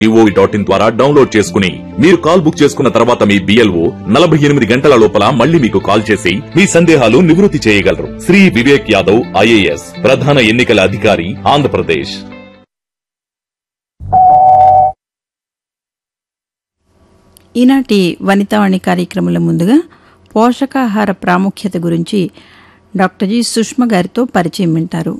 ఈఓవి dot in ద్వారా download చేసుకుని మీరు కాల్ బుక్ చేసుకున్న తర్వాత మీ బిఎల్ఓ నలభై ఎనిమిది గంటల లోపల మళ్ళీ మీకు కాల్ చేసి మీ సందేహాలు నివృత్తి చేయగలరు శ్రీ వివేక్ యాదవ్ ఐఏఎస్ ప్రధాన ఎన్నికల అధికారి ఆంధ్రప్రదేశ్ ఈనాటి వనితావాణి కార్యక్రమంలో ముందుగా పోషకాహార ప్రాముఖ్యత గురించి డాక్టర్ జి సుష్మ గారితో పరిచయం వింటారు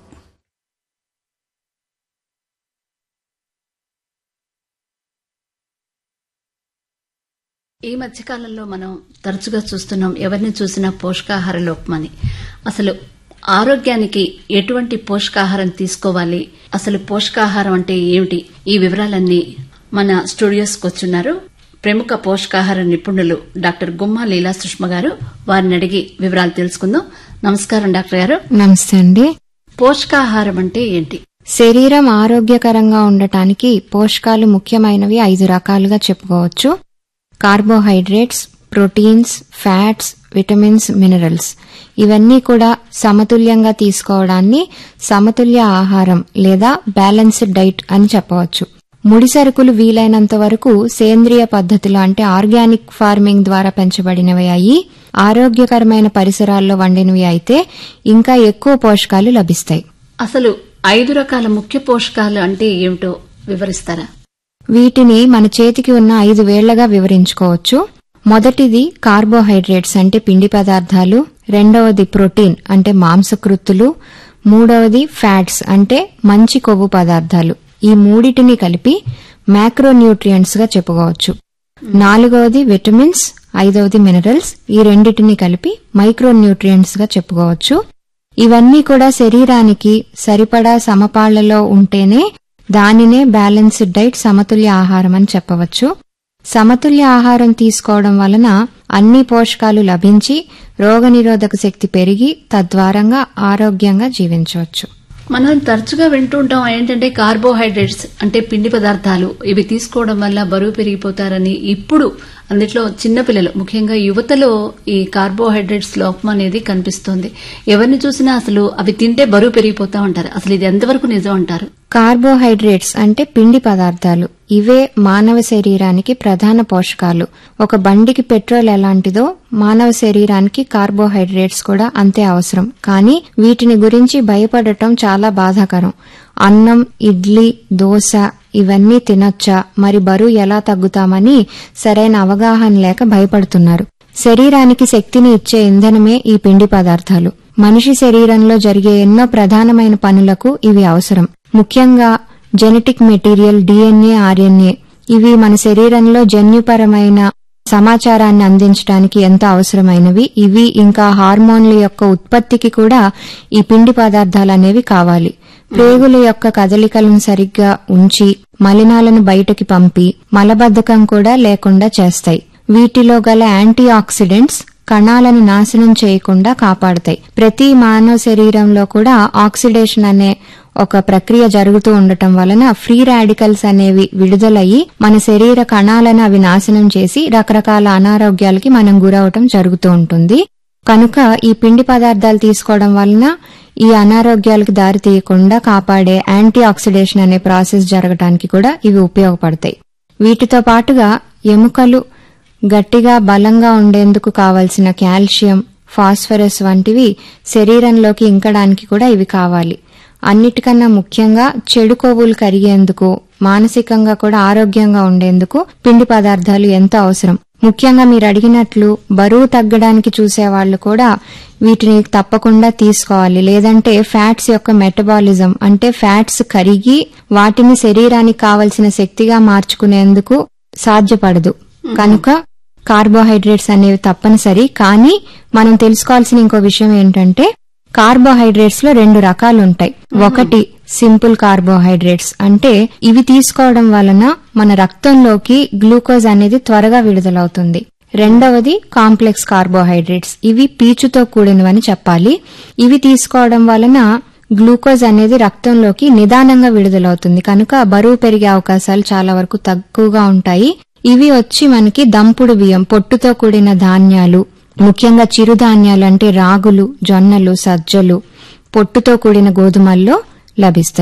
ఈ మధ్యకాలంలో మనం తరచుగా చూస్తున్నాం ఎవరిని చూసినా పోషకాహార లోపమని అసలు ఆరోగ్యానికి ఎటువంటి పోషకాహారం తీసుకోవాలి అసలు పోషకాహారం అంటే ఏమిటి ఈ వివరాలన్నీ మన స్టూడియోస్కి వచ్చున్నారు ప్రముఖ పోషకాహార నిపుణులు డాక్టర్ గుమ్మా లీలా సుష్మ గారు వారిని అడిగి వివరాలు తెలుసుకుందాం నమస్కారం డాక్టర్ గారు నమస్తే అండి పోషకాహారం అంటే ఏంటి శరీరం ఆరోగ్యకరంగా ఉండటానికి పోషకాలు ముఖ్యమైనవి ఐదు రకాలుగా చెప్పుకోవచ్చు carbohydrates proteins fats vitamins minerals ఇవన్నీ కూడా సమతుల్యంగా తీసుకోవడాన్ని సమతుల్య ఆహారం లేదా బ్యాలెన్స్డ్ డైట్ అని చెప్పవచ్చు ముడి సరుకులు వీలైనంత వరకు సేంద్రియ పద్ధతిలో అంటే ఆర్గానిక్ ఫార్మింగ్ ద్వారా పెంచబడినవి అయి ఆరోగ్యకరమైన పరిసరాల్లో వండినవి అయితే ఇంకా ఎక్కువ పోషకాలు లభిస్తాయి అసలు ఐదు రకాల ముఖ్య పోషకాలు అంటే ఏమిటో వివరిస్తారా వీటిని మన చేతికి ఉన్న ఐదు వేళ్లగా వివరించుకోవచ్చు మొదటిది కార్బోహైడ్రేట్స్ అంటే పిండి పదార్థాలు రెండవది ప్రోటీన్ అంటే మాంసకృత్తులు మూడవది ఫ్యాట్స్ అంటే మంచి కొవ్వు పదార్థాలు ఈ మూడిటిని కలిపి మ్యాక్రోన్యూట్రియంట్స్ గా చెప్పుకోవచ్చు నాలుగవది విటమిన్స్ ఐదవది మినరల్స్ ఈ రెండిటిని కలిపి మైక్రోన్యూట్రియంట్స్ గా చెప్పుకోవచ్చు ఇవన్నీ కూడా శరీరానికి సరిపడా సమపాళ్లలో ఉంటేనే దానినే బ్యాలెన్స్డ్ డైట్ సమతుల్య ఆహారం అని చెప్పవచ్చు సమతుల్య ఆహారం తీసుకోవడం వలన అన్ని పోషకాలు లభించి రోగనిరోధక శక్తి పెరిగి తద్వారంగా ఆరోగ్యంగా జీవించవచ్చు మనం తరచుగా వింటూ ఉంటాం ఏంటంటే కార్బోహైడ్రేట్స్ అంటే పిండి పదార్థాలు ఇవి తీసుకోవడం వల్ల బరువు పెరిగిపోతారని ఇప్పుడు అందులో చిన్నపిల్లలు ముఖ్యంగా యువతలో ఈ కార్బోహైడ్రేట్స్ లోపం అనేది కనిపిస్తోంది ఎవరిని చూసినా అసలు అవి తింటే బరువు పెరిగిపోతా ఉంటారు అసలు ఇది ఎంతవరకు నిజం అంటారు కార్బోహైడ్రేట్స్ అంటే పిండి పదార్థాలు ఇవే మానవ శరీరానికి ప్రధాన పోషకాలు ఒక బండికి పెట్రోల్ ఎలాంటిదో మానవ శరీరానికి కార్బోహైడ్రేట్స్ కూడా అంతే అవసరం కానీ వీటిని గురించి భయపడటం చాలా బాధాకరం అన్నం ఇడ్లీ దోశ ఇవన్నీ తినొచ్చా మరి బరువు ఎలా తగ్గుతామని సరైన అవగాహన లేక భయపడుతున్నారు శరీరానికి శక్తిని ఇచ్చే ఇంధనమే ఈ పిండి పదార్థాలు మనిషి శరీరంలో జరిగే ఎన్నో ప్రధానమైన పనులకు ఇవి అవసరం ముఖ్యంగా జెనెటిక్ మెటీరియల్ డిఎన్ఏ ఆర్ఎన్ఏ ఇవి మన శరీరంలో జన్యుపరమైన సమాచారాన్ని అందించడానికి ఎంతో అవసరమైనవి ఇవి ఇంకా హార్మోన్ల యొక్క ఉత్పత్తికి కూడా ఈ పిండి పదార్థాలు అనేవి కావాలి ప్రేగుల యొక్క కదలికలను సరిగ్గా ఉంచి మలినాలను బయటకి పంపి మలబద్ధకం కూడా లేకుండా చేస్తాయి వీటిలో గల యాంటీ ఆక్సిడెంట్స్ కణాలను నాశనం చేయకుండా కాపాడతాయి ప్రతి మానవ శరీరంలో కూడా ఆక్సిడేషన్ అనే ఒక ప్రక్రియ జరుగుతూ ఉండటం వలన ఫ్రీ రాడికల్స్ అనేవి విడుదలయ్యి మన శరీర కణాలను అవి నాశనం చేసి రకరకాల అనారోగ్యాలకి మనం గురవటం జరుగుతూ ఉంటుంది కనుక ఈ పిండి పదార్థాలు తీసుకోవడం వలన ఈ అనారోగ్యాలకు దారి తీయకుండా కాపాడే యాంటీ ఆక్సిడేషన్ అనే ప్రాసెస్ జరగడానికి కూడా ఇవి ఉపయోగపడతాయి వీటితో పాటుగా ఎముకలు గట్టిగా బలంగా ఉండేందుకు కావలసిన కాల్షియం ఫాస్ఫరస్ వంటివి శరీరంలోకి ఇంకడానికి కూడా ఇవి కావాలి అన్నిటికన్నా ముఖ్యంగా చెడు కొవ్వులు కరిగేందుకు మానసికంగా కూడా ఆరోగ్యంగా ఉండేందుకు పిండి పదార్థాలు ఎంతో అవసరం ముఖ్యంగా మీరు అడిగినట్లు బరువు తగ్గడానికి చూసేవాళ్లు కూడా వీటిని తప్పకుండా తీసుకోవాలి లేదంటే ఫ్యాట్స్ యొక్క మెటబాలిజం అంటే ఫ్యాట్స్ కరిగి వాటిని శరీరానికి కావలసిన శక్తిగా మార్చుకునేందుకు సాధ్యపడదు కనుక కార్బోహైడ్రేట్స్ అనేవి తప్పనిసరి కానీ మనం తెలుసుకోవాల్సిన ఇంకో విషయం ఏంటంటే కార్బోహైడ్రేట్స్ లో రెండు రకాలు ఉంటాయి ఒకటి సింపుల్ కార్బోహైడ్రేట్స్ అంటే ఇవి తీసుకోవడం వలన మన రక్తంలోకి గ్లూకోజ్ అనేది త్వరగా విడుదలవుతుంది రెండవది కాంప్లెక్స్ కార్బోహైడ్రేట్స్ ఇవి పీచుతో కూడినవని చెప్పాలి ఇవి తీసుకోవడం వలన గ్లూకోజ్ అనేది రక్తంలోకి నిదానంగా విడుదలవుతుంది కనుక బరువు పెరిగే అవకాశాలు చాలా వరకు తక్కువగా ఉంటాయి ఇవి వచ్చి మనకి దంపుడు బియ్యం పొట్టుతో కూడిన ధాన్యాలు ముఖ్యంగా చిరుధాన్యాలు అంటే రాగులు జొన్నలు సజ్జలు పొట్టుతో కూడిన గోధుమల్లో లభిస్తాయి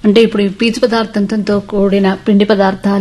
అంటే ఇప్పుడు ఈ పీచు పదార్థంతో కూడిన పిండి పదార్థాలు